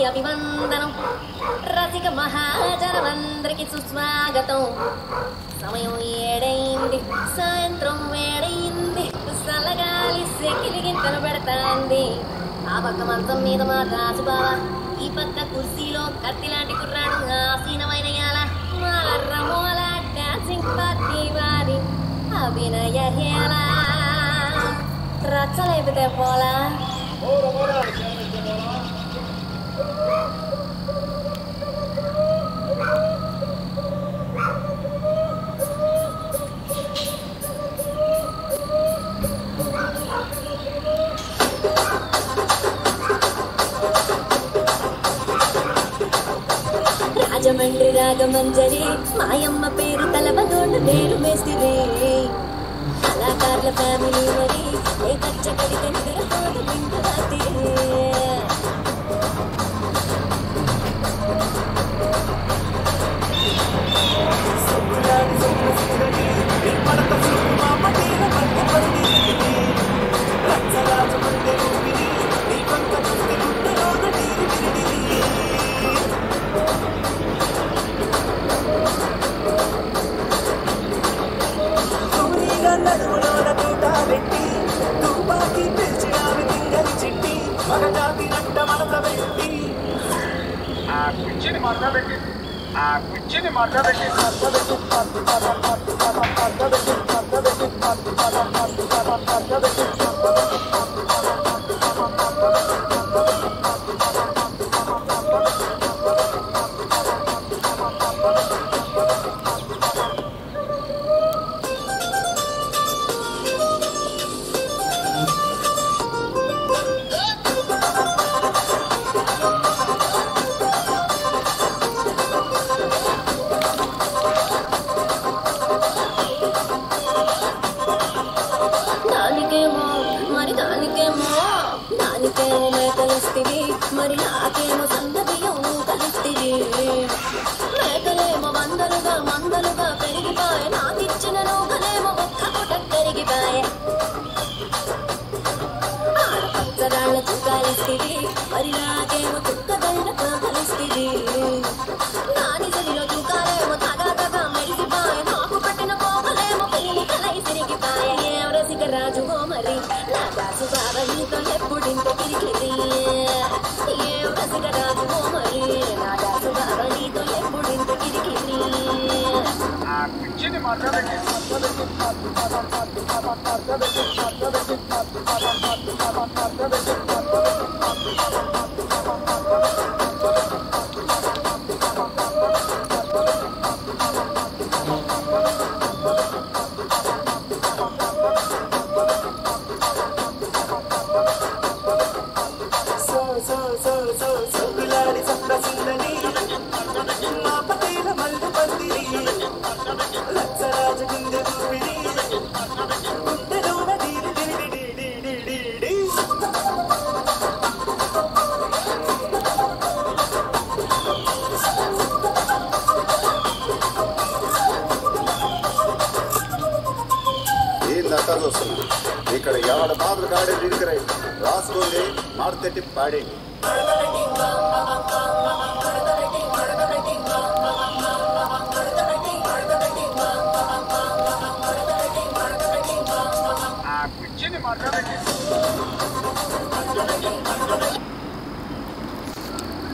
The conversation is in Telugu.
అభివందనం రసిక మహాజనమందరికి సుస్వాగతం సమయం ఏడైంది సాయంత్రం వేడైంది చల్లగాలి సెకిలి గింతలు పెడతాంది ఆ పక్క మంచం మీద మా దాసుబావ ఈ పక్క కుర్చీలో కత్తి లాంటి కుర్రాడు ఆసీనమైన యాల మాలర్ర మూల డాన్సింగ్ పార్టీ వారి అభినయ హేళ రచ్చలేపితే పోలా రాజమండ్రి రాగమంజరి మాయమ్మ పేరు తలబదోడు నేను మేస్తిరి కళాకారుల ఫ్యామిలీ మరి ఏ కచ్చకడి కంటే తోడు వింటరాతి ఆ కుర్చీని మడతబెట్టి ఆ కుర్చీని మడతబెట్టి దానికేమో మరి దానికేమో దానికేమో మేకలిస్తివి మరి నాకేమో సందడియం కలిస్తివి మేకలేమో వందలుగా మందలుగా పెరిగిపాయే నాకిచ్చిన నూకలేమో ఒక్క పుట కరిగిపాయే ఆడపచ్చరాళ్ళ చుక్కాలిస్తివి మరి నాకేమో చుక్కదళ్ళతో కలిస్తివి నాని సరిలో చుక్కాలేమో తగా తగా మెరిసిపాయే నాకు పట్టిన పోగలేమో పెళ్లి కలై సిరిగిపాయే ఏం రసిక రాజుగో మరి నా దాసు బాబా నీతో ఎప్పుడింత కిరికిరి ఏం రసిక రాజుగో మరి నా దాసు బాబా నీతో ఎప్పుడింత కిరికిరి ఆ కుర్చీని మడతబెట్టి ఏం దట్టాలు వస్తున్నా ఇక్కడ ఎవడ బాధలు కాడే నిడికరై రాసుకోండి మాడతెట్టి పాడేయండి